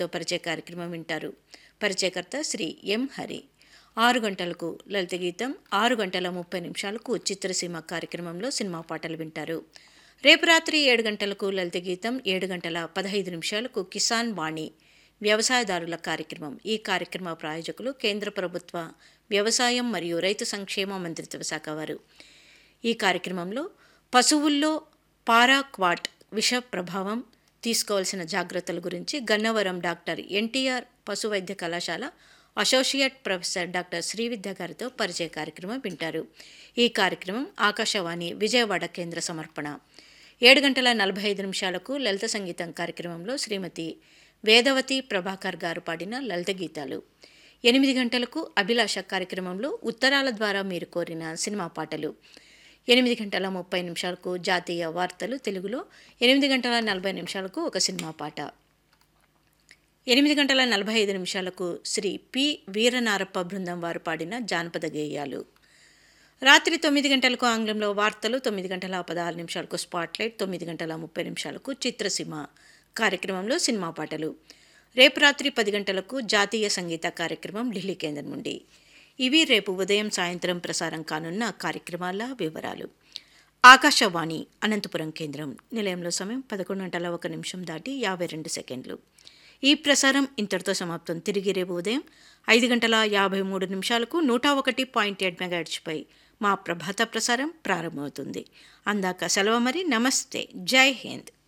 గారితో పరిచయ కార్యక్రమం వింటారు పరిచయకర్త శ్రీ ఎం హరి ఆరు గంటలకు లలిత గీతం ఆరు గంటల ముప్పై నిమిషాలకు చిత్రసీమ కార్యక్రమంలో సినిమా పాటలు వింటారు రేపు రాత్రి ఏడు గంటలకు లలిత గీతం ఏడు గంటల పదహైదు నిమిషాలకు కిసాన్ వాణి వ్యవసాయదారుల కార్యక్రమం ఈ కార్యక్రమ ప్రాయోజకులు కేంద్ర ప్రభుత్వ వ్యవసాయం మరియు రైతు సంక్షేమ మంత్రిత్వ శాఖ వారు ఈ కార్యక్రమంలో పశువుల్లో పారాక్వాట్ విష ప్రభావం తీసుకోవాల్సిన జాగ్రత్తల గురించి గన్నవరం డాక్టర్ ఎన్టీఆర్ పశు వైద్య కళాశాల అసోసియేట్ ప్రొఫెసర్ డాక్టర్ శ్రీవిద్య గారితో పరిచయ కార్యక్రమం వింటారు ఈ కార్యక్రమం ఆకాశవాణి విజయవాడ కేంద్ర సమర్పణ ఏడు గంటల నలభై ఐదు నిమిషాలకు లలిత సంగీతం కార్యక్రమంలో శ్రీమతి వేదవతి ప్రభాకర్ గారు పాడిన లలిత గీతాలు ఎనిమిది గంటలకు అభిలాష కార్యక్రమంలో ఉత్తరాల ద్వారా మీరు కోరిన సినిమా పాటలు ఎనిమిది గంటల ముప్పై నిమిషాలకు జాతీయ వార్తలు తెలుగులో ఎనిమిది గంటల నలభై నిమిషాలకు ఒక సినిమా పాట ఎనిమిది గంటల నలభై ఐదు నిమిషాలకు శ్రీ పి వీరనారప్ప బృందం వారు పాడిన జానపద గేయాలు రాత్రి తొమ్మిది గంటలకు ఆంగ్లంలో వార్తలు తొమ్మిది గంటల పదహారు నిమిషాలకు స్పాట్లైట్ తొమ్మిది గంటల ముప్పై నిమిషాలకు చిత్రసీమ కార్యక్రమంలో సినిమా పాటలు రేపు రాత్రి పది గంటలకు జాతీయ సంగీత కార్యక్రమం ఢిల్లీ కేంద్రం నుండి ఇవి రేపు ఉదయం సాయంత్రం ప్రసారం కానున్న కార్యక్రమాల వివరాలు ఆకాశవాణి అనంతపురం కేంద్రం నిలయంలో సమయం పదకొండు గంటల ఒక నిమిషం దాటి యాభై రెండు సెకండ్లు ఈ ప్రసారం ఇంతటితో సమాప్తం తిరిగి రేపు ఉదయం ఐదు గంటల యాభై మూడు నిమిషాలకు నూట ఒకటి పాయింట్ ఎయిట్ మెగాహెడ్స్పై మా ప్రభాత ప్రసారం ప్రారంభమవుతుంది అందాక సెలవు మరి నమస్తే జై హింద్